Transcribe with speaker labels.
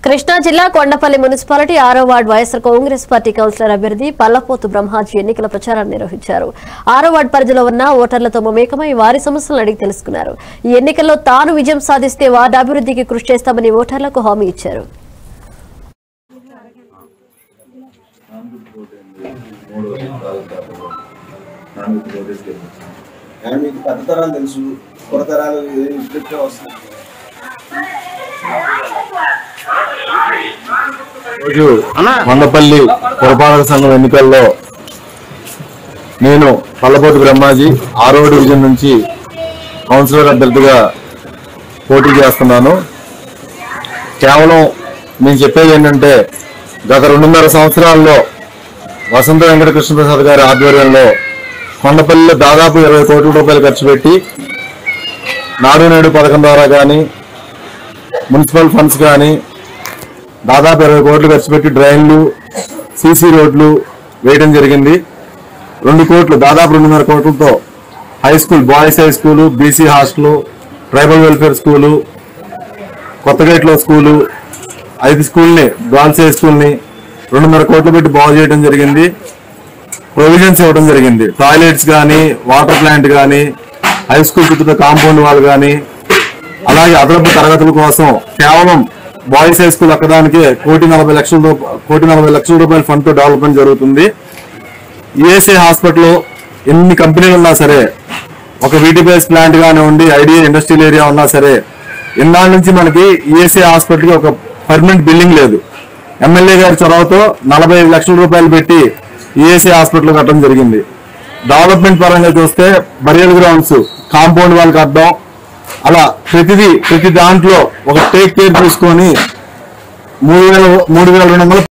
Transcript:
Speaker 1: కృష్ణా జిల్లా కొండపల్లి మున్సిపాలిటీ ఆరో ward YSR Congress party councillor అభ్యర్థి పల్లపోతు బ్రహ్మాజీ ఎన్నికల ప్రచారాన్ని నిర్వహించారు ఆరో వార్డు పరిధిలో ఉన్న ఓటర్లతో మమేకమై వారి సమస్యలను అడిగి తెలుసుకున్నారు ఈ ఎన్నికల్లో తాను విజయం సాధిస్తే వార్డు అభివృద్ధికి కృషి చేస్తామని ఓటర్లకు హామీ ఇచ్చారు
Speaker 2: కానీ మీకు పెద్ద తరాలు తెలుసు కొత్త తరాలు ఇప్పటికే వస్తుంది
Speaker 3: రోజు మండపల్లి పురపాలక సంఘం ఎన్నికల్లో నేను పల్లపోతు బ్రహ్మాజీ ఆరో డివిజన్ నుంచి కౌన్సిలర్ అభ్యర్థిగా పోటీ చేస్తున్నాను కేవలం నేను చెప్పేది ఏంటంటే గత రెండున్నర సంవత్సరాల్లో వసంత వెంకటకృష్ణ ప్రసాద్ గారి ఆధ్వర్యంలో కొండపల్లిలో దాదాపు ఇరవై కోట్ల రూపాయలు ఖర్చు పెట్టి నాడు నేడు పథకం ద్వారా కానీ మున్సిపల్ ఫండ్స్ కానీ దాదాపు ఇరవై కోట్లు ఖర్చు పెట్టి డ్రైన్లు సీసీ రోడ్లు వేయడం జరిగింది రెండు కోట్లు దాదాపు రెండున్నర కోట్లతో high school boys high school BC hostel tribal welfare school కొత్తగేట్లో స్కూలు ఐదు స్కూల్ని గర్ల్స్ హై స్కూల్ని రెండున్నర కోట్లు పెట్టి బాగు చేయడం జరిగింది ప్రొవిజన్స్ ఇవ్వడం జరిగింది టాయిలెట్స్ కానీ వాటర్ ప్లాంట్ కానీ హై స్కూల్ చుట్టూ కాంపౌండ్ వాళ్ళు కానీ అలాగే అదనపు తరగతుల కోసం కేవలం బాయ్స్ హై స్కూల్ అక్కడానికి కోటి నలభై లక్షల రూప- కోటి నలభై లక్షల రూపాయల ఫండ్ తో డెవలప్మెంట్ జరుగుతుంది యుఎస్ఏ హాస్పిటల్ ఎన్ని కంపెనీలు ఉన్నా సరే ఒక వీటిబేస్ ప్లాంట్ కానివ్వండి ఐడియా ఇండస్ట్రియల్ ఏరియా ఉన్నా సరే ఇన్నాళ్ళ నుంచి మనకి యుఎస్ఏ హాస్పిటల్ కి ఒక పర్మనెంట్ బిల్డింగ్ లేదు ఎమ్మెల్యే గారి చొరవతో నలభై ఐదు లక్షల రూపాయలు పెట్టి యుఎస్ఏ హాస్పిటల్ కట్టడం జరిగింది డెవలప్మెంట్ పరంగా చూస్తే బరియల్ గ్రౌండ్స్ కాంపౌండ్ వాళ్ళు కట్టడం అలా ప్రతిదీ ప్రతి దాంట్లో ఒక టేక్ కేర్ తీసుకొని మూడు వేల మూడు వేల రెండు వందల